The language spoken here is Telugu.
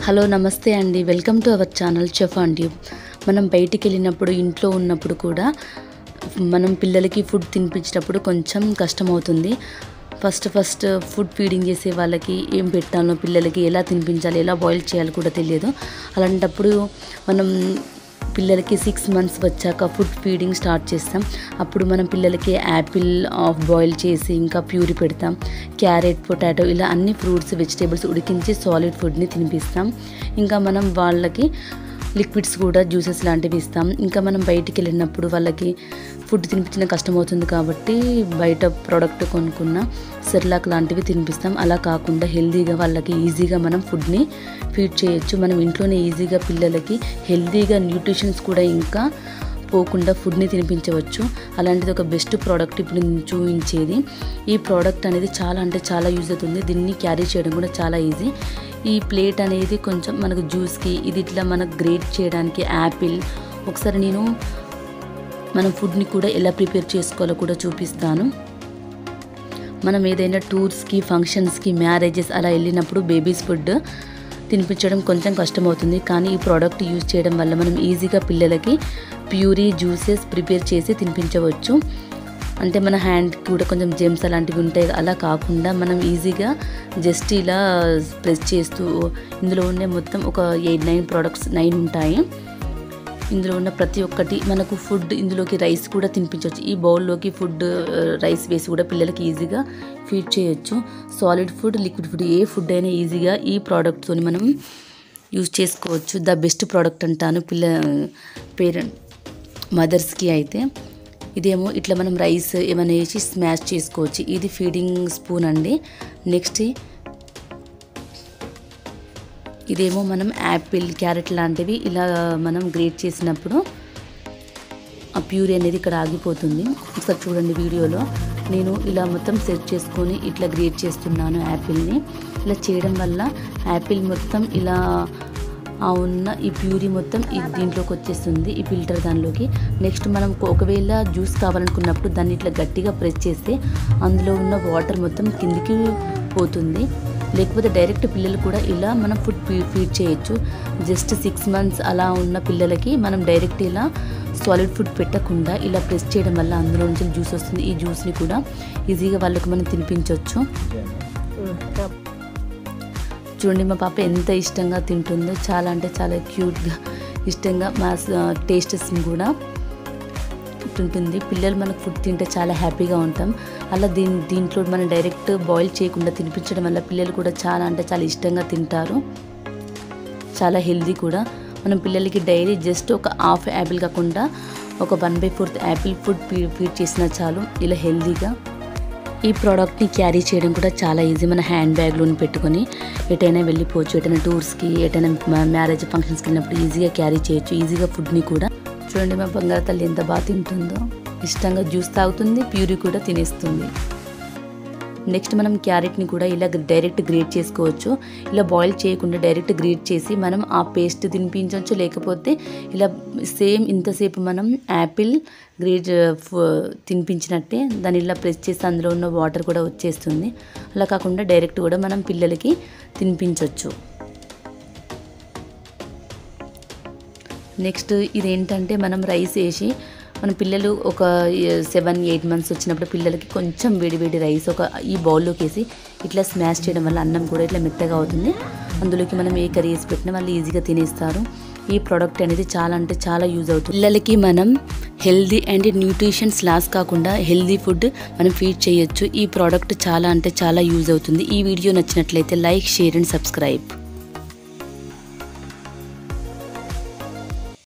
హలో నమస్తే అండి welcome to our channel chef and tube మనం బయటికి వెళ్ళినప్పుడు ఇంట్లో ఉన్నప్పుడు కూడా మనం పిల్లలకి ఫుడ్ తినిపించేటప్పుడు కొంచెం కష్టం అవుతుంది ఫస్ట్ ఫస్ట్ ఫుడ్ ఫీడింగ్ చేసే వాళ్ళకి ఏం పెట్టాలో పిల్లలకి ఎలా తినిపించాలి ఎలా బాయిల్ చేయాలి కూడా తెలియదు అలాంటప్పుడు మనం పిల్లలకి సిక్స్ మంత్స్ వచ్చాక ఫుడ్ ఫీడింగ్ స్టార్ట్ చేస్తాం అప్పుడు మనం పిల్లలకి యాపిల్ ఆఫ్ బాయిల్ చేసి ఇంకా ప్యూరీ పెడతాం క్యారెట్ పొటాటో ఇలా అన్ని ఫ్రూట్స్ వెజిటేబుల్స్ ఉడికించి సాలిడ్ ఫుడ్ని తినిపిస్తాం ఇంకా మనం వాళ్ళకి లిక్విడ్స్ కూడా జ్యూసెస్ లాంటివి ఇస్తాం ఇంకా మనం బయటికి వెళ్ళినప్పుడు వాళ్ళకి ఫుడ్ తినిపించిన కష్టం అవుతుంది కాబట్టి బయట ప్రోడక్ట్ కొనుక్కున్న సెర్లాక్ లాంటివి తినిపిస్తాం అలా కాకుండా హెల్తీగా వాళ్ళకి ఈజీగా మనం ఫుడ్ని ఫీడ్ చేయొచ్చు మనం ఇంట్లోనే ఈజీగా పిల్లలకి హెల్తీగా న్యూట్రిషన్స్ కూడా ఇంకా పోకుండా ఫుడ్ని తినిపించవచ్చు అలాంటిది ఒక బెస్ట్ ప్రోడక్ట్ ఇప్పుడు నేను చూపించేది ఈ ప్రోడక్ట్ అనేది చాలా అంటే చాలా యూజ్ అవుతుంది దీన్ని క్యారీ చేయడం కూడా చాలా ఈజీ ఈ ప్లేట్ అనేది కొంచెం మనకు జ్యూస్కి ఇది ఇట్లా మనకు గ్రేట్ చేయడానికి యాపిల్ ఒకసారి నేను మనం ఫుడ్ని కూడా ఎలా ప్రిపేర్ చేసుకోవాలో కూడా చూపిస్తాను మనం ఏదైనా టూర్స్కి ఫంక్షన్స్కి మ్యారేజెస్ అలా వెళ్ళినప్పుడు బేబీస్ ఫుడ్ తినిపించడం కొంచెం కష్టమవుతుంది కానీ ఈ ప్రోడక్ట్ యూజ్ చేయడం వల్ల మనం ఈజీగా పిల్లలకి ప్యూరీ జ్యూసెస్ ప్రిపేర్ చేసి తినిపించవచ్చు అంటే మన హ్యాండ్ కూడా కొంచెం జెమ్స్ అలాంటివి ఉంటాయి అలా కాకుండా మనం ఈజీగా జస్ట్ ఇలా ప్రెస్ చేస్తూ ఇందులో ఉండే మొత్తం ఒక ఎయిట్ నైన్ ప్రోడక్ట్స్ నైన్ ఉంటాయి ఇందులో ఉన్న ప్రతి ఒక్కటి మనకు ఫుడ్ ఇందులోకి రైస్ కూడా తినిపించవచ్చు ఈ బౌల్లోకి ఫుడ్ రైస్ వేసి కూడా పిల్లలకి ఈజీగా ఫీడ్ చేయొచ్చు సాలిడ్ ఫుడ్ లిక్విడ్ ఫుడ్ ఏ ఫుడ్ అయినా ఈజీగా ఈ ప్రోడక్ట్తో మనం యూజ్ చేసుకోవచ్చు ద బెస్ట్ ప్రోడక్ట్ అంటాను పిల్ల పేరెంట్ మదర్స్కి అయితే ఇదేమో ఇట్లా మనం రైస్ ఏమైనా వేసి స్మాష్ చేసుకోవచ్చు ఇది ఫీడింగ్ స్పూన్ అండి నెక్స్ట్ ఇదేమో మనం యాపిల్ క్యారెట్ లాంటివి ఇలా మనం గ్రేట్ చేసినప్పుడు ఆ ప్యూరీ అనేది ఇక్కడ ఆగిపోతుంది ఒకసారి చూడండి వీడియోలో నేను ఇలా మొత్తం సెట్ చేసుకొని ఇట్లా గ్రేట్ చేస్తున్నాను యాపిల్ని ఇలా చేయడం వల్ల యాపిల్ మొత్తం ఇలా ఆ ఉన్న ఈ ప్యూరీ మొత్తం ఈ దీంట్లోకి వచ్చేస్తుంది ఈ ఫిల్టర్ దానిలోకి నెక్స్ట్ మనం ఒకవేళ జ్యూస్ కావాలనుకున్నప్పుడు దాన్ని ఇట్లా గట్టిగా ప్రెస్ చేస్తే అందులో ఉన్న వాటర్ మొత్తం కిందికి పోతుంది లేకపోతే డైరెక్ట్ పిల్లలు కూడా ఇలా మనం ఫుడ్ ఫీడ్ చేయొచ్చు జస్ట్ సిక్స్ మంత్స్ అలా ఉన్న పిల్లలకి మనం డైరెక్ట్ ఇలా సాలిడ్ ఫుడ్ పెట్టకుండా ఇలా ప్రెస్ చేయడం వల్ల అందులో నుంచి జ్యూస్ వస్తుంది ఈ జ్యూస్ని కూడా ఈజీగా వాళ్ళకి మనం తినిపించవచ్చు చూడండి మా పాప ఎంత ఇష్టంగా తింటుందో చాలా అంటే చాలా క్యూట్గా ఇష్టంగా మా టేస్టెస్ కూడా ఉంటుంది పిల్లలు మనకు ఫుడ్ తింటే చాలా హ్యాపీగా ఉంటాం అలా దీని దీంట్లో మనం డైరెక్ట్ బాయిల్ చేయకుండా తినిపించడం వల్ల పిల్లలు కూడా చాలా అంటే చాలా ఇష్టంగా తింటారు చాలా హెల్దీ కూడా మనం పిల్లలకి డైలీ జస్ట్ ఒక హాఫ్ యాపిల్ కాకుండా ఒక one by fourth apple food feed చేసినా చాలు ఇలా హెల్దీగా ఈ ప్రోడక్ట్ని క్యారీ చేయడం కూడా చాలా ఈజీ మన హ్యాండ్ బ్యాగ్లోని పెట్టుకొని ఎటైనా వెళ్ళిపోవచ్చు ఎటైనా టూర్స్కి ఎటైనా మ్యారేజ్ ఫంక్షన్స్కి వెళ్ళినప్పుడు ఈజీగా క్యారీ చేయొచ్చు ఈజీగా ఫుడ్ని కూడా చూడండి మా బంగారు తల్లి ఎంత బాగా తింటుందో ఇష్టంగా జ్యూస్ తాగుతుంది ప్యూరీ కూడా తినేస్తుంది నెక్స్ట్ మనం క్యారెట్ని కూడా ఇలా డైరెక్ట్ గ్రేట్ చేసుకోవచ్చు ఇలా బాయిల్ చేయకుండా డైరెక్ట్ గ్రేట్ చేసి మనం ఆ పేస్ట్ తినిపించవచ్చు లేకపోతే ఇలా సేమ్ ఇంతసేపు మనం యాపిల్ గ్రేట్ తినిపించినట్టే దాన్ని ఇలా ప్రెస్ చేసి అందులో ఉన్న వాటర్ కూడా వచ్చేస్తుంది అలా కాకుండా డైరెక్ట్ కూడా మనం పిల్లలకి తినిపించవచ్చు నెక్స్ట్ ఇదేంటంటే మనం రైస్ వేసి మన పిల్లలు ఒక సెవెన్ ఎయిట్ మంత్స్ వచ్చినప్పుడు పిల్లలకి కొంచెం వేడి వేడి రైస్ ఒక ఈ బౌల్లోకి వేసి ఇట్లా స్మాష్ చేయడం వల్ల అన్నం కూడా ఇట్లా మెత్తగా అవుతుంది అందులోకి మనం ఏ కర్రీ వేసి పెట్టినా వాళ్ళు ఈజీగా తినేస్తారు ఈ ప్రోడక్ట్ అనేది చాలా అంటే చాలా యూజ్ అవుతుంది పిల్లలకి మనం హెల్దీ అండ్ న్యూట్రిషన్స్ లాస్ కాకుండా హెల్దీ ఫుడ్ మనం ఫీడ్ చేయొచ్చు ఈ ప్రోడక్ట్ చాలా అంటే చాలా యూజ్ అవుతుంది ఈ వీడియో నచ్చినట్లయితే లైక్ షేర్ అండ్ సబ్స్క్రైబ్